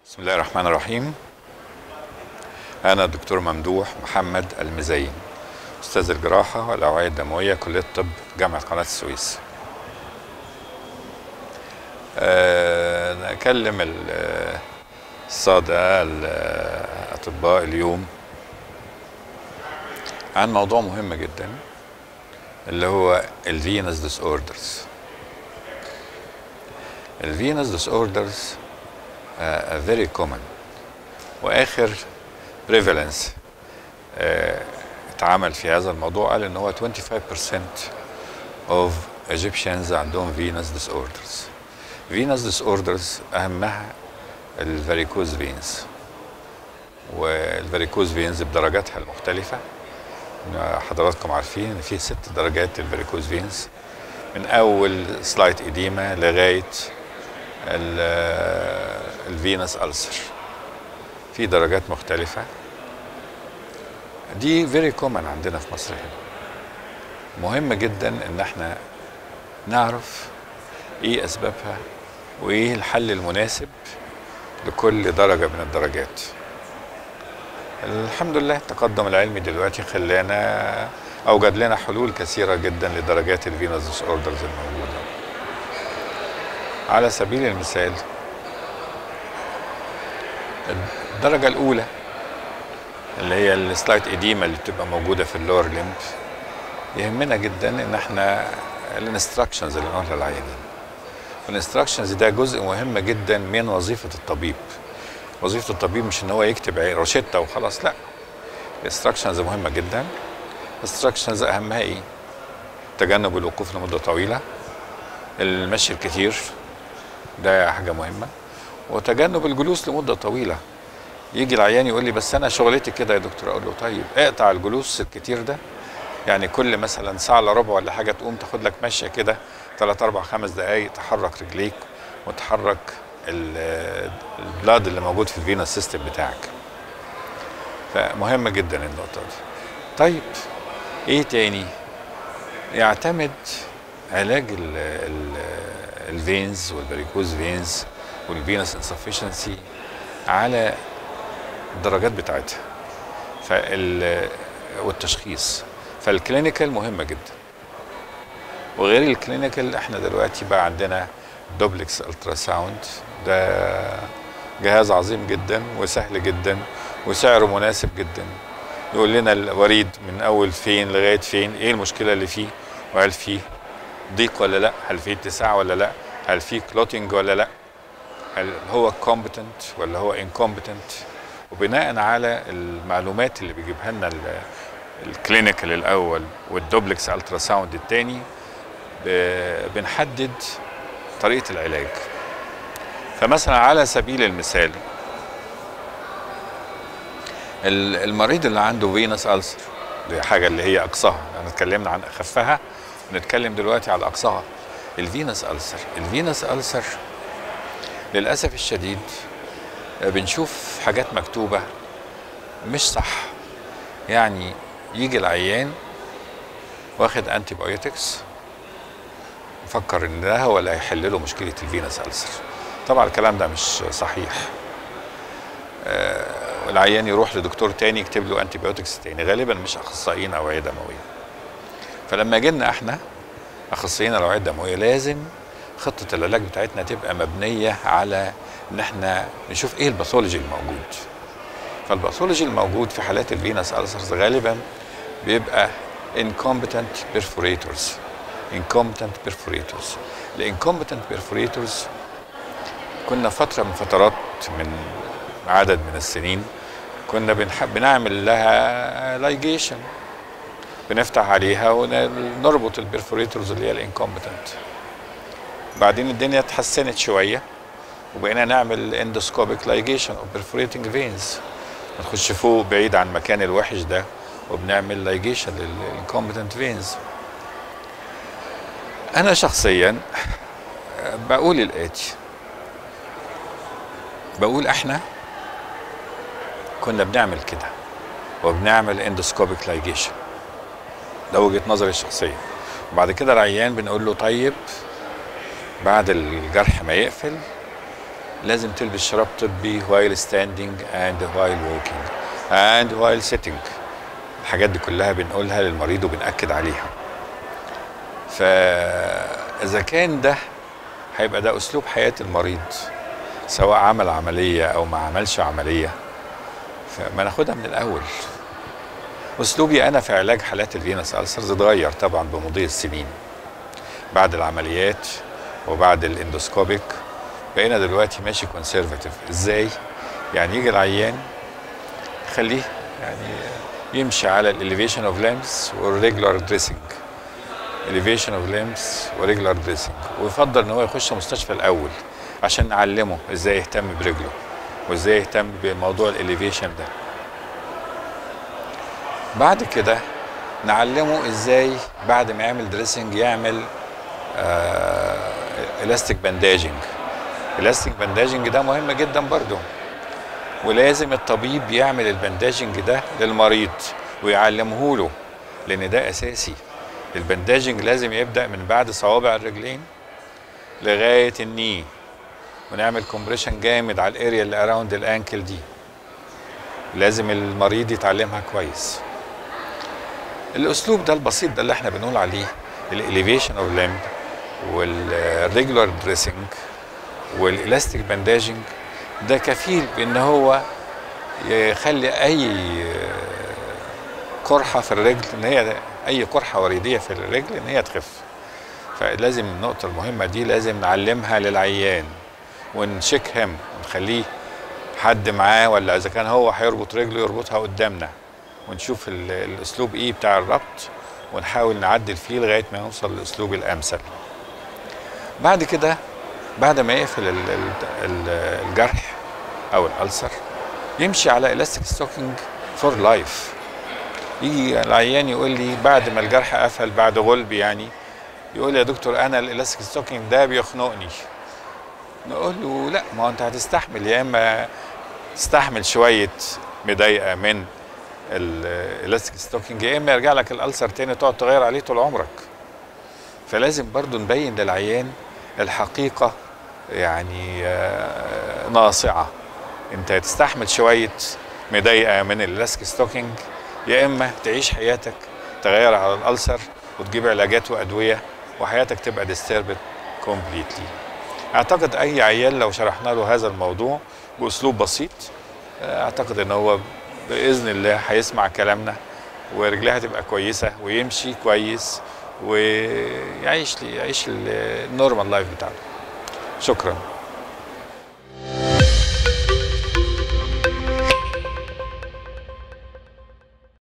بسم الله الرحمن الرحيم أنا الدكتور ممدوح محمد المزين أستاذ الجراحة والأوعية الدموية كلية الطب جامعة قناة السويس أه نكلم ال- السادة الأطباء اليوم عن موضوع مهم جدا اللي هو الفينس ديس اوردرز الفينس ديس اوردرز فيري كومن واخر بريفالنس اتعمل في هذا الموضوع قال ان هو 25% of Egyptians عندهم venous disorders venous disorders اهمها الفاريكوز فينز والفاريكوز فينز بدرجاتها المختلفة حضراتكم عارفين ان في ست درجات الفاريكوز فينز من اول سلايت اديما لغايه الفينس ألسر في درجات مختلفة دي فيري كومن عندنا في مصر هنا مهم جدا ان احنا نعرف ايه اسبابها وايه الحل المناسب لكل درجة من الدرجات الحمد لله التقدم العلمي دلوقتي خلانا اوجد لنا حلول كثيرة جدا لدرجات الفينوس ديس اوردرز الموجودة على سبيل المثال الدرجة الأولى اللي هي السلايت إديما اللي بتبقى موجودة في اللور ليمب يهمنا جدا إن احنا الانستراكشنز اللي نقولها للعيانين الانستراكشنز ده جزء مهم جدا من وظيفة الطبيب وظيفة الطبيب مش إن هو يكتب روشتة وخلاص لا الانستراكشنز مهمة جدا الانستراكشنز أهمها إيه؟ تجنب الوقوف لمدة طويلة المشي الكتير ده حاجة مهمة وتجنب الجلوس لمدة طويلة يجي العيان يقول لي بس أنا شغلتي كده يا دكتور أقول له طيب اقطع الجلوس الكتير ده يعني كل مثلا ساعة إلا ربع ولا حاجة تقوم تاخد لك مشية كده ثلاث أربع خمس دقايق تحرك رجليك وتحرك البلاد اللي موجود في الفينا سيستم بتاعك فمهم جدا النقطة دي طيب ايه تاني يعتمد علاج ال ال الفينز والبريكوز فينز والفينس انسفشنسي على الدرجات بتاعتها فال والتشخيص فالكلينيكال مهمه جدا وغير الكلينيكال احنا دلوقتي بقى عندنا دوبلكس الترا ساوند ده جهاز عظيم جدا وسهل جدا وسعره مناسب جدا يقول لنا الوريد من اول فين لغايه فين ايه المشكله اللي فيه وهل فيه ضيق ولا لا هل فيه اتساع ولا لا هل فيه كلوتنج ولا لا هل هو كومبتنت ولا هو انكومبتنت وبناء على المعلومات اللي بيجيبها لنا الكلينيكال الاول والدوبلكس الترا ساوند الثاني بنحدد طريقه العلاج فمثلا على سبيل المثال المريض اللي عنده فينس ألسر دي حاجه اللي هي اقصاها احنا اتكلمنا عن اخفها ونتكلم دلوقتي على اقصاها الفينس ألسر الفينس ألسر للأسف الشديد بنشوف حاجات مكتوبة مش صح يعني يجي العيان واخد انتي بايوتكس مفكر ان ده هو اللي هيحل له مشكله الفينس ألسر طبعا الكلام ده مش صحيح آه العيان يروح لدكتور تاني يكتب له انتي بايوتكس تاني غالبا مش اخصائيين اوعيه دمويه فلما جينا احنا اخصائيين الاوعيه الدمويه لازم خطه العلاج بتاعتنا تبقى مبنيه على ان احنا نشوف ايه الباثولوجي الموجود فالباثولوجي الموجود في حالات الفينس ألسرز غالبا بيبقى incompetent perforators incompetent perforators الانكومبتنت perforators كنا فتره من فترات من عدد من السنين كنا بنحب بنعمل لها لايجيشن بنفتح عليها ونربط البرفوريتورز اللي هي الانكومبتنت بعدين الدنيا اتحسنت شويه وبقينا نعمل اندوسكوبيك لايجيشن او برفوريتنج فينز نخش فوق بعيد عن المكان الوحش ده وبنعمل لايجيشن للانكومبتنت فينز انا شخصيا بقول الاتي بقول احنا كنا بنعمل كده وبنعمل اندوسكوبيك لايجيشن ده وجهه نظري الشخصيه وبعد كده العيان بنقول له طيب بعد الجرح ما يقفل لازم تلبس شراب طبي while standing and while walking and while sitting الحاجات دي كلها بنقولها للمريض وبنأكد عليها فإذا كان ده هيبقى ده أسلوب حياة المريض سواء عمل عملية أو ما عملش عملية فما ناخدها من الأول أسلوبي أنا في علاج حالات الفينس ألسرز اتغير طبعا بمضي السنين بعد العمليات وبعد الاندوسكوبيك بقينا دلوقتي ماشي كونسرفاتيف ازاي يعني يجي العيان خليه يعني يمشي على الاليفيشن اوف لامس والريجولار دريسنج elevation اوف لامس وريجولار دريسنج ويفضل ان هو يخش مستشفى الاول عشان نعلمه ازاي يهتم برجله وازاي يهتم بموضوع الاليفيشن ده بعد كده نعلمه ازاي بعد ما يعمل دريسنج يعمل الاستيك بانداجنج الاستيك بانداجنج ده مهم جدا برضو ولازم الطبيب يعمل البنداجنج ده للمريض ويعلمه له لان ده اساسي البنداجنج لازم يبدا من بعد صوابع الرجلين لغايه الني ونعمل كومبريشن جامد على الاريا اللي اراوند الانكل دي لازم المريض يتعلمها كويس الاسلوب ده البسيط ده اللي احنا بنقول عليه الاليفيشن اوف لمب والريجولار دريسنج والالاستيك بانداجنج ده كفيل بان هو يخلي اي قرحه في الرجل ان هي اي قرحه وريديه في الرجل ان هي تخف فلازم النقطه المهمه دي لازم نعلمها للعيان ونشيك هم ونخليه حد معاه ولا اذا كان هو هيربط رجله يربطها قدامنا ونشوف الاسلوب ايه بتاع الربط ونحاول نعدل فيه لغايه ما نوصل للاسلوب الامثل بعد كده بعد ما يقفل ال ال الجرح او الالسر يمشي على الاستيك ستوكينج فور لايف يجي العيان يقول لي بعد ما الجرح قفل بعد غلب يعني يقول لي يا دكتور انا الالاستيك ستوكينج ده بيخنقني نقول له لا ما هو انت هتستحمل يا اما تستحمل شويه مضايقه من الالاستيك ستوكينج يا اما يرجع لك الالسر تاني تقعد تغير عليه طول عمرك فلازم برضو نبين للعيان الحقيقه يعني ناصعه انت هتستحمل شويه مضايقه من الالاستيك ستوكينج يا اما تعيش حياتك تغير على الالسر وتجيب علاجات وادويه وحياتك تبقى ديستربت كومبليتلي اعتقد اي عيال لو شرحنا له هذا الموضوع باسلوب بسيط اعتقد ان هو باذن الله هيسمع كلامنا ورجليه هتبقى كويسه ويمشي كويس ويعيش يعيش النورمال لايف بتاعته شكرا